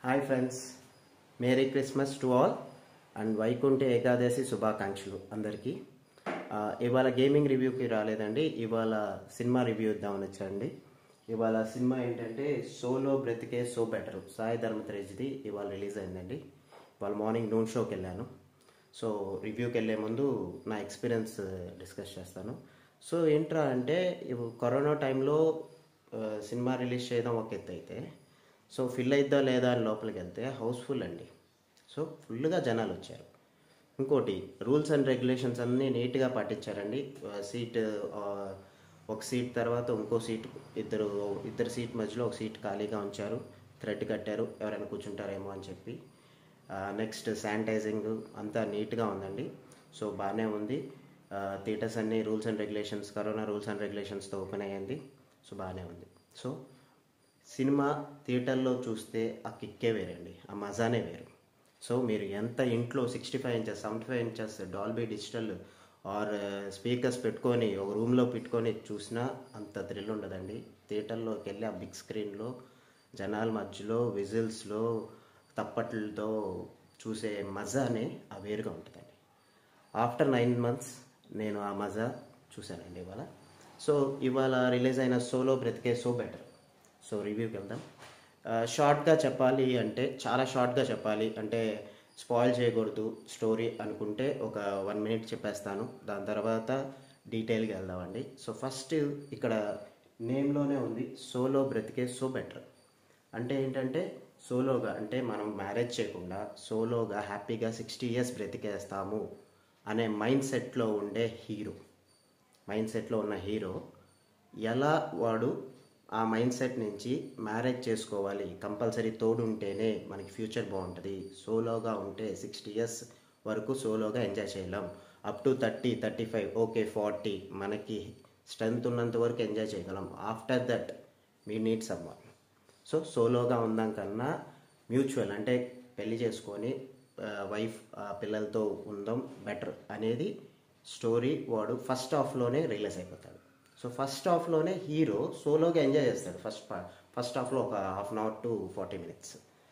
hi friends merry Christmas to all and Vaikuntha Ekadashi శుభాకాంక్షలు అందరికీ ఆ, ఇవాళ గేమింగ్ రివ్యూకి రాలేదండి ఇవాళ సినిమా రివ్యూ ఇద్దామని వచ్చాండి ఇవాళ సినిమా ఏంటంటే సోలో బ్రతికే సో బెటర్ సాయి ధర్మతేజ్ది ఇవాళ రిలీజ్ అయిందండి ఇవాళ మార్నింగ్ నూన్ షోకి వెళ్ళాను సో రివ్యూకి వెళ్ళే ముందు నా ఎక్స్పీరియన్స్ డిస్కస్ చేస్తాను సో ఏంట్రా అంటే ఇవి కరోనా టైంలో ఆ, సినిమా రిలీజ్ చేయడం ఒక ఎత్తు అయితే సో ఫిల్ అయిద్దా లేదా అని లోపలికి వెళ్తే హౌస్ఫుల్ అండి సో ఫుల్గా జనాలు వచ్చారు ఇంకోటి రూల్స్ అండ్ రెగ్యులేషన్స్ అన్నీ నీట్గా పాటించారండి ఆ, సీట్ ఆ, ఒక సీట్ తర్వాత ఇంకో సీట్ ఇద్దరు ఇద్దరు సీట్ మధ్యలో ఒక సీట్ ఖాళీగా ఉంచారు థ్రెడ్ కట్టారు ఎవరైనా కూర్చుంటారేమో అని చెప్పి నెక్స్ట్ శానిటైజింగ్ అంతా నీట్గా ఉందండి సో బాగానే ఉంది థియేటర్స్ అన్ని rules and regulations corona rules and రెగ్యులేషన్స్తో ఓపెన్ అయ్యింది సో బాగానే ఉంది సో సినిమా థియేటర్లో చూస్తే ఆ కిక్కే వేరండి ఆ మజానే వేరు సో మీరు ఎంత ఇంట్లో sixty five inches seventy five inches Dolby digital or speakers పెట్టుకొని ఒక రూమ్లో పెట్టుకొని చూసినా అంత థ్రిల్ ఉండదండి థియేటర్లోకి వెళ్ళి ఆ బిగ్ స్క్రీన్లో జనాల మధ్యలో విజిల్స్లో తప్పట్లతో చూసే మజానే ఆ వేరుగా ఉంటుందండి ఆఫ్టర్ నైన్ మంత్స్ నేను ఆ మజా చూశానండి ఇవాళ సో ఇవాళ రిలీజ్ అయిన సోలో బ్రతికే సో బెటర్ సో రివ్యూకి వెళ్దాం షార్ట్గా చెప్పాలి అంటే చాలా షార్ట్గా చెప్పాలి అంటే స్పాయిల్ చేయకూడదు స్టోరీ అనుకుంటే ఒక వన్ మినిట్ చెప్పేస్తాను దాని తర్వాత డీటెయిల్గా వెళ్దామండి సో ఫస్ట్ ఇక్కడ నేమ్లోనే ఉంది సోలో బ్రతికే సో బెటర్ అంటే ఏంటంటే సోలోగా అంటే మనం మ్యారేజ్ చేయకుండా సోలోగా హ్యాపీగా సిక్స్టీ ఇయర్స్ బ్రతికేస్తాము అనే మైండ్ సెట్లో ఉండే హీరో మైండ్ సెట్లో ఉన్న హీరో ఎలా వాడు ఆ మైండ్ సెట్ నుంచి మ్యారేజ్ చేసుకోవాలి కంపల్సరీ తోడు ఉంటేనే మనకి ఫ్యూచర్ బాగుంటుంది సోలోగా ఉంటే సిక్స్టీ ఇయర్స్ వరకు సోలోగా ఎంజాయ్ చేయలేం up to thirty thirty five okay forty మనకి స్ట్రెంత్ ఉన్నంత వరకు ఎంజాయ్ చేయగలం ఆఫ్టర్ దట్ మీ నీడ్స్ అవ్వాలి సో సోలోగా ఉందాం కన్నా మ్యూచువల్ అంటే పెళ్లి చేసుకొని వైఫ్ పిల్లలతో ఉందాం బెటర్ అనేది స్టోరీ వాడు ఫస్ట్ హాఫ్లోనే రిలీజ్ అయిపోతాడు సో ఫస్ట్ హాఫ్లోనే హీరో సోలోగా ఎంజాయ్ చేస్తాడు ఫస్ట్ ఫస్ట్ హాఫ్లో ఒక half an hour to forty minutes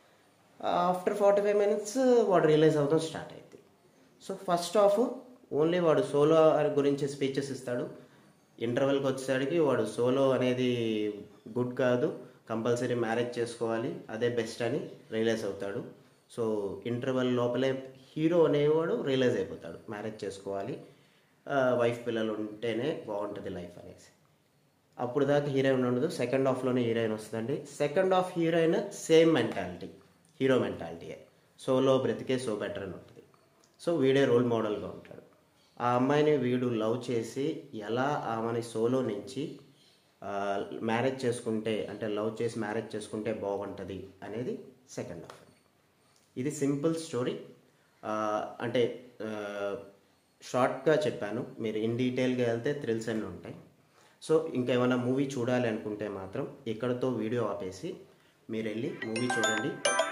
after forty five minutes వాడు రిలీజ్ అవుతాం స్టార్ట్ అయింది సో ఫస్ట్ హాఫ్ ఓన్లీ వాడు సోలో గురించి స్పీచెస్ ఇస్తాడు ఇంటర్వెల్కి వచ్చేసరికి వాడు సోలో అనేది గుడ్ కాదు కంపల్సరీ మ్యారేజ్ చేసుకోవాలి అదే బెస్ట్ అని రియలైజ్ అవుతాడు సో ఇంటర్వెల్ లోపలే హీరో అనేవాడు రియలైజ్ అయిపోతాడు మ్యారేజ్ చేసుకోవాలి వైఫ్ పిల్లలు ఉంటేనే బాగుంటుంది లైఫ్ అనేసి అప్పుడు దాకా హీరోయిన్ ఉండదు సెకండ్ హాఫ్లోనే హీరోయిన్ వస్తుందండి second half heroine same mentality hero మెంటాలిటీయే సోలో బ్రతికే సో బెటర్ అని ఉంటుంది సో వీడే రోల్ మోడల్గా ఉంటాడు ఆ అమ్మాయిని వీడు లవ్ చేసి ఎలా ఆమెని సోలో నుంచి మ్యారేజ్ చేసుకుంటే అంటే లవ్ చేసి మ్యారేజ్ చేసుకుంటే బాగుంటుంది అనేది సెకండ్ హాఫ్ ఇది సింపుల్ స్టోరీ అంటే షార్ట్గా చెప్పాను మీరు ఇన్ డీటెయిల్గా వెళ్తే థ్రిల్స్ అన్నీ ఉంటాయి సో ఇంకేమైనా మూవీ చూడాలి అనుకుంటే మాత్రం ఇక్కడతో వీడియో ఆపేసి మీరు వెళ్ళి మూవీ చూడండి